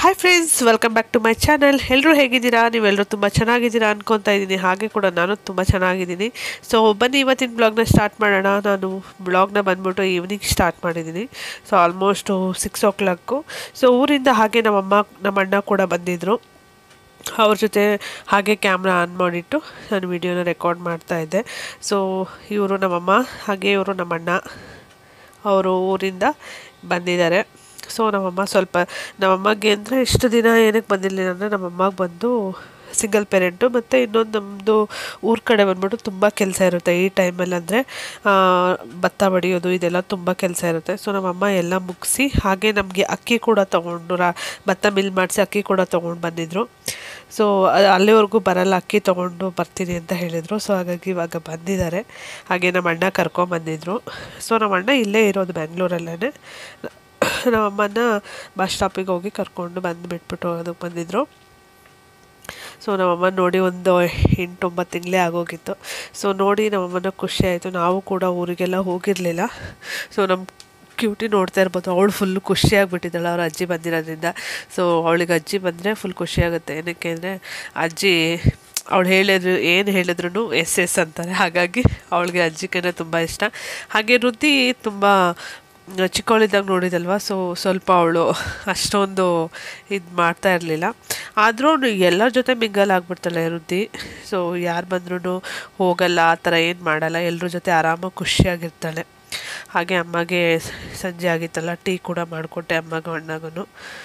hi friends welcome back to my channel ಎಲ್ಲರೂ ಹೇಗಿದ್ದೀರಾ ನೀವೆಲ್ಲರೂ ತುಂಬ ಚೆನ್ನಾಗಿದ್ದೀರಾ ಅನ್ಕೊತಾ ಇದ್ದೀನಿ ಹಾಗೆ ಕೂಡ ನಾನು ತುಂಬ ಚೆನ್ನಾಗಿದ್ದೀನಿ ಸೊ ಬನ್ನಿ ಇವತ್ತಿನ ಬ್ಲಾಗ್ನ ಸ್ಟಾರ್ಟ್ ಮಾಡೋಣ ನಾನು ಬ್ಲಾಗ್ನ ಬಂದ್ಬಿಟ್ಟು ಈವ್ನಿಂಗ್ ಸ್ಟಾರ್ಟ್ ಮಾಡಿದ್ದೀನಿ so almost six o'clock so ಊರಿಂದ ಹಾಗೆ ನಮ್ಮಮ್ಮ ನಮ್ಮ ಅಣ್ಣ ಕೂಡ ಬಂದಿದ್ದರು ಅವ್ರ ಜೊತೆ ಹಾಗೆ ಕ್ಯಾಮ್ರಾ ಆನ್ ಮಾಡಿಟ್ಟು ನಾನು ವಿಡಿಯೋನ ರೆಕಾರ್ಡ್ ಮಾಡ್ತಾ ಇದ್ದೆ ಸೊ ಇವರು ನಮ್ಮಮ್ಮ ಹಾಗೆ ಇವರು ನಮ್ಮಣ್ಣ ಅವರು ಊರಿಂದ ಬಂದಿದ್ದಾರೆ ಸೊ ನಮ್ಮಮ್ಮ ಸ್ವಲ್ಪ ನಮ್ಮಮ್ಮಗೆ ಅಂದರೆ ಇಷ್ಟು ದಿನ ಏನಕ್ಕೆ ಬಂದಿರಲಿಲ್ಲ ಅಂದರೆ ನಮ್ಮಮ್ಮಗೆ ಬಂದು ಸಿಂಗಲ್ ಪೇರೆಂಟು ಮತ್ತು ಇನ್ನೊಂದು ನಮ್ಮದು ಊರ ಕಡೆ ಬಂದ್ಬಿಟ್ಟು ತುಂಬ ಕೆಲಸ ಇರುತ್ತೆ ಈ ಟೈಮಲ್ಲಿ ಅಂದರೆ ಭತ್ತ ಬಡಿಯೋದು ಇದೆಲ್ಲ ತುಂಬ ಕೆಲಸ ಇರುತ್ತೆ ಸೊ ನಮ್ಮಮ್ಮ ಎಲ್ಲ ಮುಗಿಸಿ ಹಾಗೆ ನಮಗೆ ಅಕ್ಕಿ ಕೂಡ ತೊಗೊಂಡು ರಾ ಭತ್ತ ಮಿಲ್ ಮಾಡಿಸಿ ಅಕ್ಕಿ ಕೂಡ ತೊಗೊಂಡು ಬಂದಿದ್ದರು ಸೊ ಅಲ್ಲಿವರೆಗೂ ಬರಲ್ಲ ಅಕ್ಕಿ ತೊಗೊಂಡು ಬರ್ತೀನಿ ಅಂತ ಹೇಳಿದರು ಸೊ ಹಾಗಾಗಿ ಇವಾಗ ಬಂದಿದ್ದಾರೆ ಹಾಗೆ ನಮ್ಮ ಅಣ್ಣ ಕರ್ಕೊಂಬಂದಿದ್ರು ಸೊ ನಮ್ಮ ಅಣ್ಣ ಇಲ್ಲೇ ಇರೋದು ಬೆಂಗಳೂರಲ್ಲೇ ನಮ್ಮಮ್ಮನ ಬಸ್ ಸ್ಟಾಪಿಗೆ ಹೋಗಿ ಕರ್ಕೊಂಡು ಬಂದು ಬಿಟ್ಬಿಟ್ಟು ಅದಕ್ಕೆ ಬಂದಿದ್ದರು ಸೊ ನಮ್ಮಮ್ಮ ನೋಡಿ ಒಂದು ಎಂಟು ಒಂಬತ್ತು ತಿಂಗಳೇ ಆಗೋಗಿತ್ತು ಸೊ ನೋಡಿ ನಮ್ಮಮ್ಮನ ಖುಷಿ ಆಯಿತು ನಾವು ಕೂಡ ಊರಿಗೆಲ್ಲ ಹೋಗಿರಲಿಲ್ಲ ಸೊ ನಮ್ಮ ಕ್ಯೂಟಿ ನೋಡ್ತಾ ಇರ್ಬೋದು ಅವಳು ಫುಲ್ ಖುಷಿಯಾಗಿಬಿಟ್ಟಿದ್ದಾಳೆ ಅವ್ರ ಅಜ್ಜಿ ಬಂದಿರೋದ್ರಿಂದ ಸೊ ಅವಳಿಗೆ ಅಜ್ಜಿ ಬಂದರೆ ಫುಲ್ ಖುಷಿಯಾಗುತ್ತೆ ಏನಕ್ಕೆ ಅಂದರೆ ಅಜ್ಜಿ ಅವಳು ಹೇಳಿದ್ರು ಏನು ಹೇಳಿದ್ರು ಎಸ್ ಎಸ್ ಅಂತಾರೆ ಹಾಗಾಗಿ ಅವಳಿಗೆ ಅಜ್ಜಿಗೆ ತುಂಬ ಇಷ್ಟ ಹಾಗೆ ವೃದ್ಧಿ ತುಂಬ ಚಿಕ್ಕವಳಿದ್ದಾಗ ನೋಡಿದಲ್ವ ಸೊ ಸ್ವಲ್ಪ ಅವಳು ಅಷ್ಟೊಂದು ಇದು ಮಾಡ್ತಾ ಇರಲಿಲ್ಲ ಆದರೂ ಎಲ್ಲರ ಜೊತೆ ಮಿಂಗಲ್ ಆಗಿಬಿಡ್ತಾಳೆ ವೃದ್ಧಿ ಸೊ ಯಾರು ಬಂದ್ರೂ ಹೋಗಲ್ಲ ಆ ಥರ ಏನು ಮಾಡಲ್ಲ ಎಲ್ಲರ ಜೊತೆ ಆರಾಮಾಗಿ ಖುಷಿಯಾಗಿರ್ತಾಳೆ ಹಾಗೆ ಅಮ್ಮಗೆ ಸಂಜೆ ಆಗಿತ್ತಲ್ಲ ಟೀ ಕೂಡ ಮಾಡಿಕೊಟ್ಟೆ ಅಮ್ಮಗೂ ಅಣ್ಣಗೂ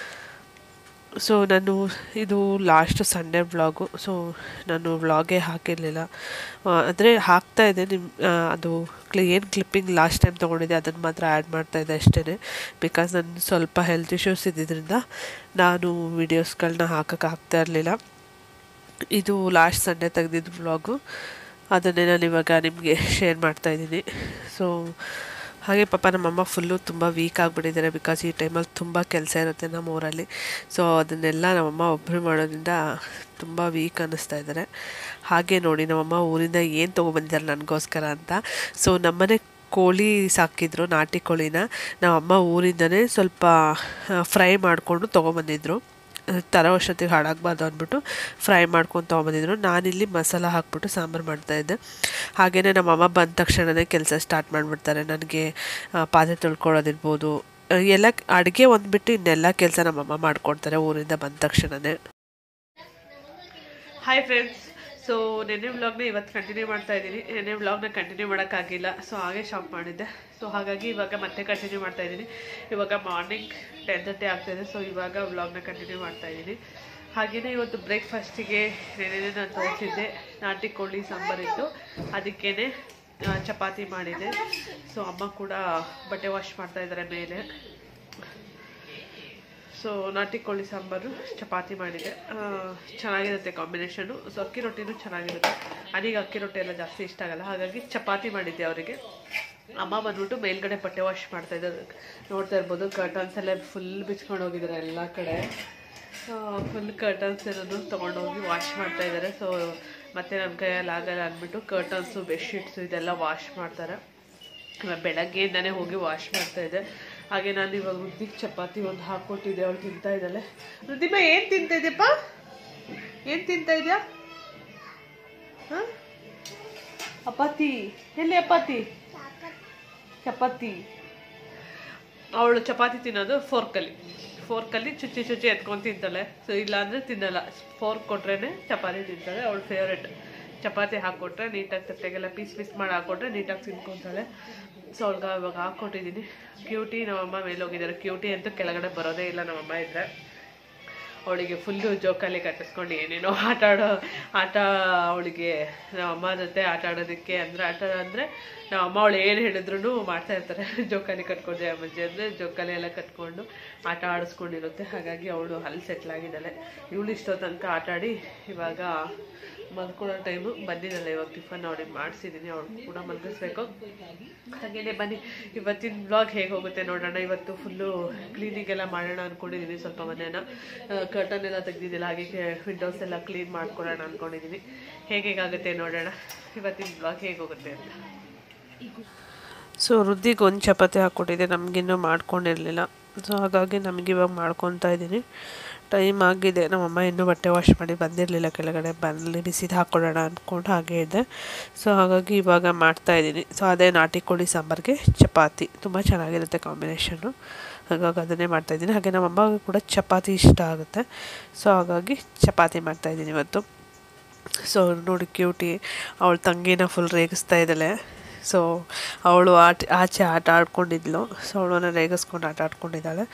ಸೊ ನಾನು ಇದು ಲಾಸ್ಟ್ ಸಂಡೇ ವ್ಲಾಗು ಸೊ ನಾನು ವ್ಲಾಗೇ ಹಾಕಿರಲಿಲ್ಲ ಅಂದರೆ ಹಾಕ್ತಾ ಇದೆ ನಿಮ್ಮ ಅದು ಕ್ಲಿ ಏನು ಕ್ಲಿಪ್ಪಿಂಗ್ ಲಾಸ್ಟ್ ಟೈಮ್ ತೊಗೊಂಡಿದ್ದೆ ಅದನ್ನು ಮಾತ್ರ ಆ್ಯಡ್ ಮಾಡ್ತಾಯಿದ್ದೆ ಅಷ್ಟೇ ಬಿಕಾಸ್ ನನ್ನ ಸ್ವಲ್ಪ ಹೆಲ್ತ್ ಇಶ್ಯೂಸ್ ಇದ್ದಿದ್ದರಿಂದ ನಾನು ವೀಡಿಯೋಸ್ಗಳನ್ನ ಹಾಕೋಕ್ಕೆ ಆಗ್ತಾ ಇರಲಿಲ್ಲ ಇದು ಲಾಸ್ಟ್ ಸಂಡೇ ತೆಗೆದಿದ್ದು ವ್ಲಾಗು ಅದನ್ನೇ ನಾನು ಇವಾಗ ನಿಮಗೆ ಶೇರ್ ಮಾಡ್ತಾಯಿದ್ದೀನಿ ಸೊ ಹಾಗೆ ಪಾಪ ನಮ್ಮಮ್ಮ ಫುಲ್ಲು ತುಂಬ ವೀಕ್ ಆಗಿಬಿಟ್ಟಿದ್ದಾರೆ ಬಿಕಾಸ್ ಈ ಟೈಮಲ್ಲಿ ತುಂಬ ಕೆಲಸ ಇರುತ್ತೆ ನಮ್ಮ ಊರಲ್ಲಿ ಸೊ ಅದನ್ನೆಲ್ಲ ನಮ್ಮಮ್ಮ ಒಬ್ಬರು ಮಾಡೋದ್ರಿಂದ ತುಂಬ ವೀಕ್ ಅನ್ನಿಸ್ತಾ ಇದ್ದಾರೆ ಹಾಗೆ ನೋಡಿ ನಮ್ಮಮ್ಮ ಊರಿಂದ ಏನು ತೊಗೊಬಂದಿದ್ದಾರೆ ನನಗೋಸ್ಕರ ಅಂತ ಸೊ ನಮ್ಮನೆ ಕೋಳಿ ಸಾಕಿದ್ರು ನಾಟಿ ಕೋಳಿನ ನಮ್ಮಮ್ಮ ಊರಿಂದನೇ ಸ್ವಲ್ಪ ಫ್ರೈ ಮಾಡಿಕೊಂಡು ತೊಗೊಬಂದಿದ್ರು ತರೋ ಅಷ್ಟೊತ್ತಿಗೆ ಹಾಳಾಗಬಾರ್ದು ಅಂದ್ಬಿಟ್ಟು ಫ್ರೈ ಮಾಡ್ಕೊಂಡು ತೊಗೊಂಬಂದಿದ್ರು ನಾನಿಲ್ಲಿ ಮಸಾಲ ಹಾಕ್ಬಿಟ್ಟು ಸಾಂಬಾರು ಮಾಡ್ತಾಯಿದ್ದೆ ಹಾಗೆಯೇ ನಮ್ಮಮ್ಮ ಬಂದ ತಕ್ಷಣವೇ ಕೆಲಸ ಸ್ಟಾರ್ಟ್ ಮಾಡಿಬಿಡ್ತಾರೆ ನನಗೆ ಪಾತ್ರೆ ತೊಳ್ಕೊಳ್ಳೋದಿರ್ಬೋದು ಎಲ್ಲ ಅಡುಗೆ ಒಂದು ಬಿಟ್ಟು ಇನ್ನೆಲ್ಲ ಕೆಲಸ ನಮ್ಮಮ್ಮ ಮಾಡ್ಕೊಡ್ತಾರೆ ಊರಿಂದ ಬಂದ ತಕ್ಷಣವೇ ಹಾಯ್ ಫ್ರೆಂಡ್ಸ್ ಸೊ ನೆನ್ನೆ ವ್ಲಾಗ್ನ ಇವತ್ತು ಕಂಟಿನ್ಯೂ ಮಾಡ್ತಾ ಇದ್ದೀನಿ ನೆನ್ನೆ ವ್ಲಾಗ್ನ ಕಂಟಿನ್ಯೂ ಮಾಡೋಕ್ಕಾಗಿಲ್ಲ ಸೊ ಹಾಗೆ ಶಾಪ್ ಮಾಡಿದ್ದೆ ಸೊ ಹಾಗಾಗಿ ಇವಾಗ ಮತ್ತೆ ಕಂಟಿನ್ಯೂ ಮಾಡ್ತಾ ಇದ್ದೀನಿ ಇವಾಗ ಮಾರ್ನಿಂಗ್ ಟೆನ್ ತರ್ಟಿ ಆಗ್ತಾಯಿದೆ ಸೊ ಇವಾಗ ವ್ಲಾಗ್ನ ಕಂಟಿನ್ಯೂ ಮಾಡ್ತಾ ಇದ್ದೀನಿ ಹಾಗೆಯೇ ಇವತ್ತು ಬ್ರೇಕ್ಫಾಸ್ಟಿಗೆ ನೆನೆನೆ ನಾನು ತೋರಿಸಿದ್ದೆ ನಾಟಿ ಕೋಳಿ ಸಾಂಬಾರಿತ್ತು ಅದಕ್ಕೇ ಚಪಾತಿ ಮಾಡಿದೆ ಸೊ ಅಮ್ಮ ಕೂಡ ಬಟ್ಟೆ ವಾಶ್ ಮಾಡ್ತಾ ಇದ್ದಾರೆ ಮೇಲೆ ಸೊ ನಾಟಿ ಕೋಳಿ ಸಾಂಬಾರು ಚಪಾತಿ ಮಾಡಿದೆ ಚೆನ್ನಾಗಿರುತ್ತೆ ಕಾಂಬಿನೇಷನು ಸೊ ಅಕ್ಕಿ ರೊಟ್ಟಿನೂ ಚೆನ್ನಾಗಿರುತ್ತೆ ನನಗೆ ಅಕ್ಕಿ ರೊಟ್ಟಿ ಎಲ್ಲ ಜಾಸ್ತಿ ಇಷ್ಟ ಆಗಲ್ಲ ಹಾಗಾಗಿ ಚಪಾತಿ ಮಾಡಿದ್ದೆ ಅವರಿಗೆ ಅಮ್ಮ ಬಂದ್ಬಿಟ್ಟು ಮೇಲ್ಗಡೆ ಬಟ್ಟೆ ವಾಶ್ ಮಾಡ್ತಾ ಇದ್ದಾರೆ ನೋಡ್ತಾ ಇರ್ಬೋದು ಕರ್ಟನ್ಸ್ ಎಲ್ಲ ಫುಲ್ ಬಿಚ್ಕೊಂಡು ಹೋಗಿದ್ದಾರೆ ಎಲ್ಲ ಕಡೆ ಫುಲ್ ಕರ್ಟನ್ಸ್ ಏನನ್ನು ತೊಗೊಂಡೋಗಿ ವಾಶ್ ಮಾಡ್ತಾ ಇದ್ದಾರೆ ಸೊ ಮತ್ತೆ ನನ್ನ ಕೈಯಲ್ಲಿ ಆಗಲ್ಲ ಅಂದ್ಬಿಟ್ಟು ಕರ್ಟನ್ಸು ಬೆಡ್ಶೀಟ್ಸು ಇದೆಲ್ಲ ವಾಶ್ ಮಾಡ್ತಾರೆ ಬೆಳಗ್ಗೆಯಿಂದನೇ ಹೋಗಿ ವಾಶ್ ಮಾಡ್ತಾ ಇದ್ದೆ ಹಾಗೆ ನಾನು ಇವಾಗ ವೃದ್ಧಿಗೆ ಚಪಾತಿ ಒಂದು ಹಾಕ್ಕೊಟ್ಟಿದ್ದೆ ಅವಳು ತಿಂತಾ ಇದ್ದಾಳೆ ವೃದ್ಧಿಮ ಏನು ತಿಂತಾ ಇದೆಯಪ್ಪ ಏನು ತಿಂತಾ ಇದೆಯಾ ಹಾಂ ಅಪಾತಿ ಎಲ್ಲಿ ಅಪಾತಿ ಚಪಾತಿ ಅವಳು ಚಪಾತಿ ತಿನ್ನೋದು ಫೋರ್ಕಲ್ಲಿ ಫೋರ್ಕಲ್ಲಿ ಚುಚ್ಚಿ ಚುಚ್ಚಿ ಎತ್ಕೊಂಡು ತಿಂತಾಳೆ ಸೊ ಇಲ್ಲಾಂದರೆ ತಿನ್ನಲ್ಲ ಫೋರ್ಕ್ ಕೊಟ್ರೇ ಚಪಾತಿ ತಿಂತಾಳೆ ಅವಳು ಫೇವ್ರೆಟ್ ಚಪಾತಿ ಹಾಕ್ಕೊಟ್ರೆ ನೀಟಾಗಿ ತಟ್ಟೆಗೆಲ್ಲ ಪೀಸ್ ಪೀಸ್ ಮಾಡಿ ಹಾಕ್ಕೊಟ್ರೆ ನೀಟಾಗಿ ತಿನ್ಕೊತಾಳೆ ಸೊ ಅವ್ಳಿಗೆ ಇವಾಗ ಹಾಕ್ಕೊಟ್ಟಿದ್ದೀನಿ ಕ್ಯೂಟಿ ನಮ್ಮಮ್ಮ ಮೇಲೆ ಹೋಗಿದ್ದಾರೆ ಕ್ಯೂಟಿ ಅಂತೂ ಕೆಳಗಡೆ ಬರೋದೇ ಇಲ್ಲ ನಮ್ಮಮ್ಮ ಇದ್ದರೆ ಅವಳಿಗೆ ಫುಲ್ಲು ಜೋಕಾಲಿ ಕಟ್ಟಿಸ್ಕೊಂಡು ಏನೇನೋ ಆಟ ಆಡೋ ಆಟ ಅವಳಿಗೆ ನಮ್ಮಮ್ಮ ಜೊತೆ ಆಟ ಆಡೋದಕ್ಕೆ ಅಂದರೆ ಆಟ ಅಂದರೆ ನಮ್ಮಮ್ಮ ಅವಳು ಏನು ಹೇಳಿದ್ರು ಮಾಡ್ತಾ ಇರ್ತಾರೆ ಜೋಕಾಲಿ ಕಟ್ಕೊಂಡು ಅಮ್ಮಜ್ಜಿ ಅಂದರೆ ಜೋಕಾಲಿ ಎಲ್ಲ ಕಟ್ಕೊಂಡು ಆಟ ಆಡಿಸ್ಕೊಂಡಿರುತ್ತೆ ಹಾಗಾಗಿ ಅವಳು ಅಲ್ಲಿ ಸೆಟ್ಲಾಗಿದ್ದಾಳೆ ಇವಳು ಇಷ್ಟೋ ತನಕ ಆಟ ಆಡಿ ಇವಾಗ ಮಲ್ಕೊಳ್ಳೋ ಟೈಮು ಬಂದಿದ್ದಾಳೆ ಇವಾಗ ಟಿಫನ್ ಅವಳಿಗೆ ಮಾಡಿಸಿದ್ದೀನಿ ಅವಳು ಕೂಡ ಮಲಗಿಸ್ಬೇಕು ಹಾಗೇನೆ ಬನ್ನಿ ಇವತ್ತಿನ ಬ್ಲಾಗ್ ಹೇಗೆ ಹೋಗುತ್ತೆ ನೋಡೋಣ ಇವತ್ತು ಫುಲ್ಲು ಕ್ಲೀನಿಂಗ್ ಎಲ್ಲ ಮಾಡೋಣ ಅಂದ್ಕೊಂಡಿದ್ದೀನಿ ಸ್ವಲ್ಪ ಮನೇನ ಕರ್ಟನ್ ಎಲ್ಲ ತೆಗ್ದಿದ್ದಿಲ್ಲ ಹಾಗೆ ವಿಂಡೋಸ್ ಎಲ್ಲ ಕ್ಲೀನ್ ಮಾಡ್ಕೊಳ್ಳೋಣ ಅಂದ್ಕೊಂಡಿದ್ದೀನಿ ಹೇಗೆ ಹೇಗಾಗುತ್ತೆ ನೋಡೋಣ ಇವತ್ತಿನ ಬ್ಲಾಗ್ ಹೇಗೆ ಹೋಗುತ್ತೆ ಅಂತ ಸೊ ವೃದ್ಧಿಗೆ ಒಂದು ಚಪಾತಿ ಹಾಕ್ಕೊಟ್ಟಿದ್ದೆ ನಮಗಿನ್ನೂ ಮಾಡ್ಕೊಂಡಿರಲಿಲ್ಲ ಸೊ ಹಾಗಾಗಿ ನಮಗೆ ಇವಾಗ ಮಾಡ್ಕೊತಾ ಇದ್ದೀನಿ ಟೈಮ್ ಆಗಿದೆ ನಮ್ಮಮ್ಮ ಇನ್ನೂ ಬಟ್ಟೆ ವಾಶ್ ಮಾಡಿ ಬಂದಿರಲಿಲ್ಲ ಕೆಳಗಡೆ ಬಂದು ಬಿಸಿದು ಹಾಕ್ಕೊಡೋಣ ಅಂದ್ಕೊಂಡು ಹಾಗೆ ಇದೆ ಸೊ ಹಾಗಾಗಿ ಇವಾಗ ಮಾಡ್ತಾಯಿದ್ದೀನಿ ಸೊ ಅದೇ ನಾಟಿ ಕೋಳಿ ಸಾಂಬಾರಿಗೆ ಚಪಾತಿ ತುಂಬ ಚೆನ್ನಾಗಿರುತ್ತೆ ಕಾಂಬಿನೇಷನ್ನು ಹಾಗಾಗಿ ಅದನ್ನೇ ಮಾಡ್ತಾಯಿದ್ದೀನಿ ಹಾಗೆ ನಮ್ಮಮ್ಮಗೂ ಕೂಡ ಚಪಾತಿ ಇಷ್ಟ ಆಗುತ್ತೆ ಸೊ ಹಾಗಾಗಿ ಚಪಾತಿ ಮಾಡ್ತಾಯಿದ್ದೀನಿ ಇವತ್ತು ಸೊ ನೋಡಿ ಕ್ಯೂಟಿ ಅವಳ ತಂಗಿನ ಫುಲ್ ರೇಗಿಸ್ತಾ ಇದ್ದಾಳೆ ಸೊ ಅವಳು ಆಟ ಆಚೆ ಆಟ ಆಡ್ಕೊಂಡಿದ್ಲು ಸೊ ಅವಳನ್ನ ರೇಗಿಸ್ಕೊಂಡು ಆಟ ಆಡ್ಕೊಂಡಿದ್ದಾಳೆ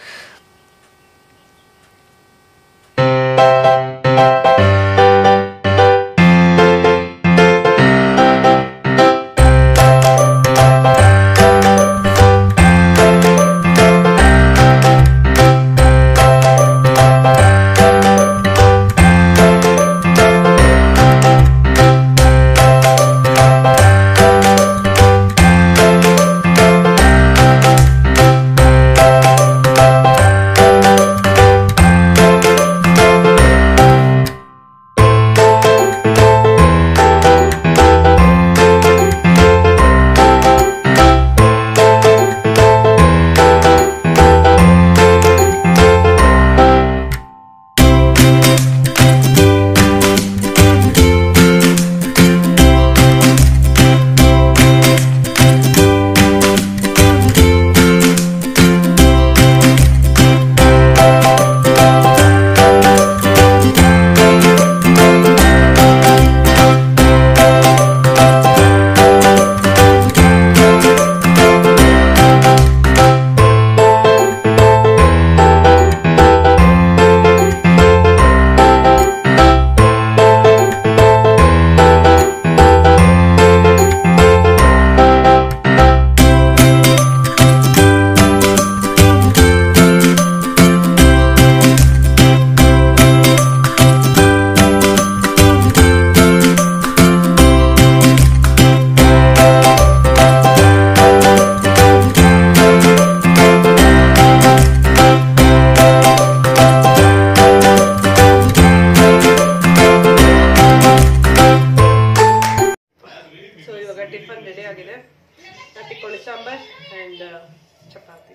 ಸೊ ಇವಾಗ ಟಿಫನ್ ರೆಡಿ ಆಗಿದೆ ನಾಟಿ ಕೋಳಿ ಸಾಂಬಾರ್ ಆ್ಯಂಡ್ ಚಪಾತಿ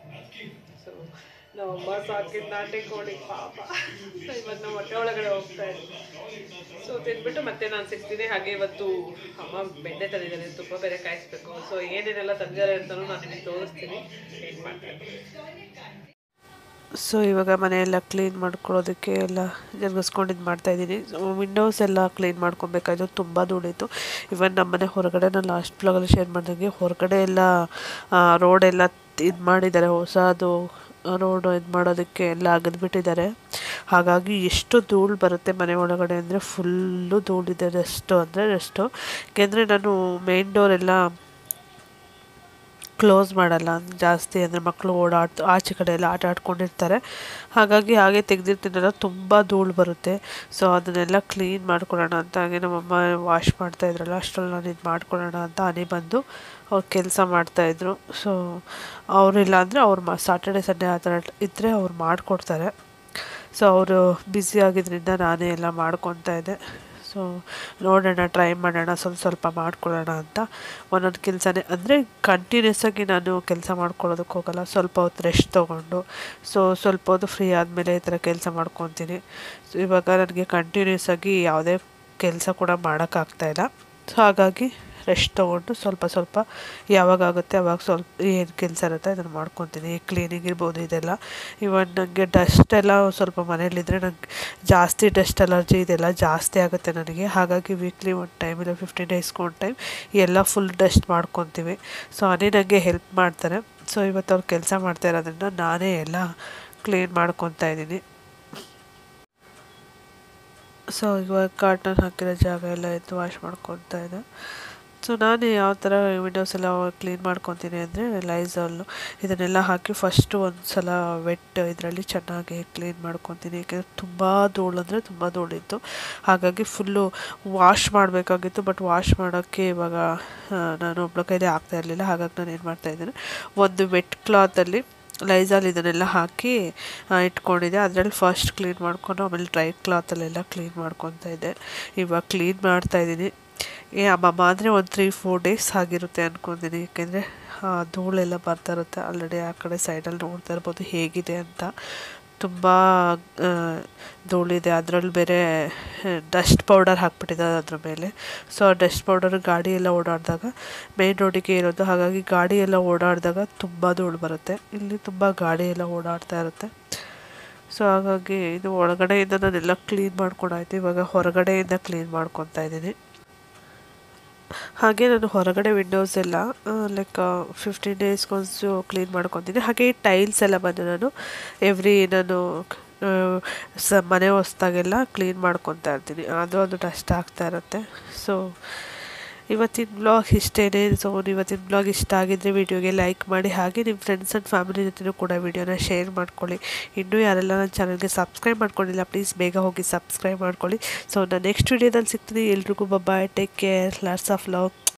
ಸೊ ನಾವು ಅಮ್ಮ ಸಾಕಿದ ನಾಟಿ ಕೋಳಿ ಪಾಪ ಸೊ ಇವಾಗ ನಾವು ಹೊಟ್ಟೆ ಒಳಗಡೆ ಹೋಗ್ತಾ ಇದ್ದೀವಿ ಸೊ ತಿಂದ್ಬಿಟ್ಟು ಮತ್ತೆ ನಾನು ಸಿಗ್ತೀನಿ ಹಾಗೆ ಇವತ್ತು ಅಮ್ಮ ಬೆಣ್ಣೆ ತಂದಿದ್ದಾರೆ ತುಪ್ಪ ಬೇರೆ ಕಾಯಿಸ್ಬೇಕು ಸೊ ಏನೇನೆಲ್ಲ ತಂದಿದ್ದಾರೆ ಅಂತಲೂ ನಾನು ನಿಮಗೆ ತೋರಿಸ್ತೀನಿ ಏನು ಮಾಡ್ತೀನಿ ಸೊ ಇವಾಗ ಮನೆಯೆಲ್ಲ ಕ್ಲೀನ್ ಮಾಡ್ಕೊಳ್ಳೋದಕ್ಕೆ ಎಲ್ಲ ಜರುಗಿಸ್ಕೊಂಡಿದ್ದು ಮಾಡ್ತಾಯಿದ್ದೀನಿ ವಿಂಡೋಸ್ ಎಲ್ಲ ಕ್ಲೀನ್ ಮಾಡ್ಕೊಬೇಕಾಯ್ತು ತುಂಬ ಧೂಳಿತ್ತು ಇವನ್ ನಮ್ಮನೆ ಹೊರಗಡೆ ನಾನು ಲಾಸ್ಟ್ ಬ್ಲಾಗಲ್ಲಿ ಶೇರ್ ಮಾಡಿದಂಗೆ ಹೊರಗಡೆ ಎಲ್ಲ ರೋಡ್ ಎಲ್ಲ ಇದು ಮಾಡಿದ್ದಾರೆ ಹೊಸದು ರೋಡು ಇದು ಮಾಡೋದಕ್ಕೆ ಎಲ್ಲ ಅಗದ್ಬಿಟ್ಟಿದ್ದಾರೆ ಹಾಗಾಗಿ ಎಷ್ಟು ಧೂಳು ಬರುತ್ತೆ ಮನೆ ಒಳಗಡೆ ಅಂದರೆ ಫುಲ್ಲು ಧೂಳಿದೆ ರೆಸ್ಟು ಅಂದರೆ ರೆಸ್ಟು ಯಾಕೆಂದರೆ ನಾನು ಮೇನ್ ಡೋರ್ ಎಲ್ಲ ಕ್ಲೋಸ್ ಮಾಡಲ್ಲ ಜಾಸ್ತಿ ಅಂದರೆ ಮಕ್ಕಳು ಓಡಾಡ್ತು ಆಚೆ ಕಡೆ ಎಲ್ಲ ಆಟ ಆಡ್ಕೊಂಡಿರ್ತಾರೆ ಹಾಗಾಗಿ ಹಾಗೆ ತೆಗೆದಿರ್ತೀನಲ್ಲ ತುಂಬ ಧೂಳು ಬರುತ್ತೆ ಸೊ ಅದನ್ನೆಲ್ಲ ಕ್ಲೀನ್ ಮಾಡ್ಕೊಳ್ಳೋಣ ಅಂತ ಹಾಗೆ ನಮ್ಮಮ್ಮ ವಾಶ್ ಮಾಡ್ತಾಯಿದ್ರಲ್ಲ ಅಷ್ಟರಲ್ಲಿ ನಾನು ಇದು ಮಾಡ್ಕೊಳ್ಳೋಣ ಅಂತ ಹನಿ ಬಂದು ಅವ್ರು ಕೆಲಸ ಮಾಡ್ತಾಯಿದ್ರು ಸೊ ಅವರಿಲ್ಲ ಅಂದರೆ ಅವ್ರು ಮಾ ಸಾಟರ್ಡೆ ಸಂಡೇ ಆ ಥರ ಇದ್ದರೆ ಅವ್ರು ಮಾಡಿಕೊಡ್ತಾರೆ ಸೊ ಅವರು ಬ್ಯುಸಿ ಆಗಿದ್ದರಿಂದ ನಾನೇ ಎಲ್ಲ ಮಾಡ್ಕೊತಾ ಇದ್ದೆ ಸೊ ನೋಡೋಣ ಟ್ರೈ ಮಾಡೋಣ ಸ್ವಲ್ಪ ಸ್ವಲ್ಪ ಮಾಡ್ಕೊಳ್ಳೋಣ ಅಂತ ಒಂದೊಂದು ಕೆಲಸನೇ ಅಂದರೆ ಕಂಟಿನ್ಯೂಸ್ ಆಗಿ ನಾನು ಕೆಲಸ ಮಾಡ್ಕೊಳ್ಳೋದಕ್ಕೆ ಹೋಗಲ್ಲ ಸ್ವಲ್ಪ ಹೊತ್ತು ರೆಸ್ಟ್ ತೊಗೊಂಡು ಸೊ ಸ್ವಲ್ಪ ಹೊತ್ತು ಫ್ರೀ ಆದಮೇಲೆ ಈ ಥರ ಕೆಲಸ ಮಾಡ್ಕೊತೀನಿ ಸೊ ಇವಾಗ ನನಗೆ ಕಂಟಿನ್ಯೂಸ್ ಆಗಿ ಯಾವುದೇ ಕೆಲಸ ಕೂಡ ಮಾಡೋಕ್ಕಾಗ್ತಾಯಿಲ್ಲ ಸೊ ಹಾಗಾಗಿ ರೆಸ್ಟ್ ತೊಗೊಂಡು ಸ್ವಲ್ಪ ಸ್ವಲ್ಪ ಯಾವಾಗ ಆಗುತ್ತೆ ಅವಾಗ ಸ್ವಲ್ಪ ಏನು ಕೆಲಸ ಇರುತ್ತೆ ಅದನ್ನು ಮಾಡ್ಕೊತೀನಿ ಕ್ಲೀನಿಂಗ್ ಇರ್ಬೋದು ಇದೆಲ್ಲ ಇವನ್ ನನಗೆ ಡಸ್ಟ್ ಎಲ್ಲ ಸ್ವಲ್ಪ ಮನೇಲಿದ್ದರೆ ನಂಗೆ ಜಾಸ್ತಿ ಡಸ್ಟ್ ಅಲರ್ಜಿ ಇದೆಲ್ಲ ಜಾಸ್ತಿ ಆಗುತ್ತೆ ನನಗೆ ಹಾಗಾಗಿ ವೀಕ್ಲಿ ಒನ್ ಟೈಮ್ ಇಲ್ಲ ಫಿಫ್ಟೀನ್ ಡೇಸ್ಗೆ ಒನ್ ಟೈಮ್ ಎಲ್ಲ ಫುಲ್ ಡಸ್ಟ್ ಮಾಡ್ಕೊತೀವಿ ಸೊ ಅದೇ ನನಗೆ ಹೆಲ್ಪ್ ಮಾಡ್ತಾರೆ ಸೊ ಇವತ್ತು ಅವ್ರು ಕೆಲಸ ಮಾಡ್ತಾ ಇರೋದ್ರಿಂದ ನಾನೇ ಎಲ್ಲ ಕ್ಲೀನ್ ಮಾಡ್ಕೊತಾ ಇದ್ದೀನಿ ಸೊ ಇವಾಗ ಕಾರ್ಟನ್ ಹಾಕಿರೋ ಜಾಗ ಎಲ್ಲ ಎದ್ದು ವಾಶ್ ಮಾಡ್ಕೊತಾ ಇದೆ ಸೊ ನಾನು ಯಾವ ಥರ ವಿಂಡೋಸ್ ಎಲ್ಲ ಕ್ಲೀನ್ ಮಾಡ್ಕೊತೀನಿ ಅಂದರೆ ಲೈಝಾಲು ಇದನ್ನೆಲ್ಲ ಹಾಕಿ ಫಸ್ಟು ಒಂದು ಸಲ ವೆಟ್ ಇದರಲ್ಲಿ ಚೆನ್ನಾಗಿ ಕ್ಲೀನ್ ಮಾಡ್ಕೊತೀನಿ ಯಾಕೆಂದರೆ ತುಂಬ ಧೂಳು ಅಂದರೆ ತುಂಬ ಧೂಳಿತ್ತು ಹಾಗಾಗಿ ಫುಲ್ಲು ವಾಶ್ ಮಾಡಬೇಕಾಗಿತ್ತು ಬಟ್ ವಾಶ್ ಮಾಡೋಕ್ಕೆ ಇವಾಗ ನಾನು ಒಬ್ಬಳ ಕೈಲೇ ಆಗ್ತಾ ಇರಲಿಲ್ಲ ಹಾಗಾಗಿ ನಾನು ಏನು ಮಾಡ್ತಾಯಿದ್ದೀನಿ ಒಂದು ವೆಟ್ ಕ್ಲಾತಲ್ಲಿ ಲೈಝಾಲ್ ಇದನ್ನೆಲ್ಲ ಹಾಕಿ ಇಟ್ಕೊಂಡಿದ್ದೆ ಅದರಲ್ಲಿ ಫಸ್ಟ್ ಕ್ಲೀನ್ ಮಾಡ್ಕೊಂಡು ಆಮೇಲೆ ಡ್ರೈ ಕ್ಲಾತಲ್ಲೆಲ್ಲ ಕ್ಲೀನ್ ಮಾಡ್ಕೊತಾ ಇದ್ದೆ ಇವಾಗ ಕ್ಲೀನ್ ಮಾಡ್ತಾಯಿದ್ದೀನಿ ಏ ಅಮ್ಮಮ್ಮ ಅಂದರೆ ಒಂದು ತ್ರೀ ಫೋರ್ ಡೇಸ್ ಆಗಿರುತ್ತೆ ಅಂದ್ಕೊತೀನಿ ಯಾಕೆಂದರೆ ಧೂಳೆಲ್ಲ ಬರ್ತಾ ಇರುತ್ತೆ ಆಲ್ರೆಡಿ ಆ ಕಡೆ ಸೈಡಲ್ಲಿ ನೋಡ್ತಾ ಇರ್ಬೋದು ಹೇಗಿದೆ ಅಂತ ತುಂಬ ಧೂಳಿದೆ ಅದರಲ್ಲಿ ಬೇರೆ ಡಸ್ಟ್ ಪೌಡರ್ ಹಾಕ್ಬಿಟ್ಟಿದ್ದಾರೆ ಅದ್ರ ಮೇಲೆ ಸೊ ಆ ಡಸ್ಟ್ ಪೌಡರ್ ಗಾಡಿ ಎಲ್ಲ ಓಡಾಡಿದಾಗ ಮೇನ್ ರೋಡಿಗೆ ಇರೋದು ಹಾಗಾಗಿ ಗಾಡಿ ಎಲ್ಲ ಓಡಾಡಿದಾಗ ತುಂಬ ಧೂಳು ಬರುತ್ತೆ ಇಲ್ಲಿ ತುಂಬ ಗಾಡಿ ಎಲ್ಲ ಓಡಾಡ್ತಾ ಇರುತ್ತೆ ಸೊ ಹಾಗಾಗಿ ಇದು ಒಳಗಡೆಯಿಂದ ನಾನೆಲ್ಲ ಕ್ಲೀನ್ ಮಾಡ್ಕೊಂಡಾಯ್ತು ಇವಾಗ ಹೊರಗಡೆಯಿಂದ ಕ್ಲೀನ್ ಮಾಡ್ಕೊತಾ ಇದ್ದೀನಿ ಹಾಗೆ ನಾನು ಹೊರಗಡೆ ವಿಂಡೋಸ್ ಎಲ್ಲ ಲೈಕ್ ಫಿಫ್ಟೀನ್ ಡೇಸ್ಗೊಂದು ಕ್ಲೀನ್ ಮಾಡ್ಕೊತೀನಿ ಹಾಗೆ ಈ ಟೈಲ್ಸ್ ಎಲ್ಲ ಬಂದು ನಾನು ಎವ್ರಿ ನಾನು ಸ ಮನೆ ಹೊಸ್ದಾಗೆಲ್ಲ ಕ್ಲೀನ್ ಮಾಡ್ಕೊತಾ ಇರ್ತೀನಿ ಅದು ಒಂದು ಡಸ್ಟ್ ಆಗ್ತಾ ಇರುತ್ತೆ ಸೊ ಇವತ್ತಿನ ಬ್ಲಾಗ್ ಇಷ್ಟೇ ಸೊ ಇವತ್ತಿನ ಬ್ಲಾಗ್ ಇಷ್ಟ ಆಗಿದ್ದರೆ ವಿಡಿಯೋಗೆ ಲೈಕ್ ಮಾಡಿ ಹಾಗೆ ನಿಮ್ಮ ಫ್ರೆಂಡ್ಸ್ ಆ್ಯಂಡ್ ಫ್ಯಾಮಿಲಿ ಜೊತೆನೂ ಕೂಡ ವಿಡಿಯೋನ ಶೇರ್ ಮಾಡ್ಕೊಳ್ಳಿ ಇನ್ನೂ ಯಾರೆಲ್ಲ ನನ್ನ ಚಾನಲ್ಗೆ ಸಬ್ಸ್ಕ್ರೈಬ್ ಮಾಡ್ಕೊಂಡಿಲ್ಲ ಪ್ಲೀಸ್ ಬೇಗ ಹೋಗಿ ಸಬ್ಸ್ಕ್ರೈಬ್ ಮಾಡ್ಕೊಳ್ಳಿ ಸೊ ನಾನು ನೆಕ್ಸ್ಟ್ ವಿಡಿಯೋದಲ್ಲಿ ಸಿಗ್ತೀನಿ ಎಲ್ರಿಗೂ bye take care lots of love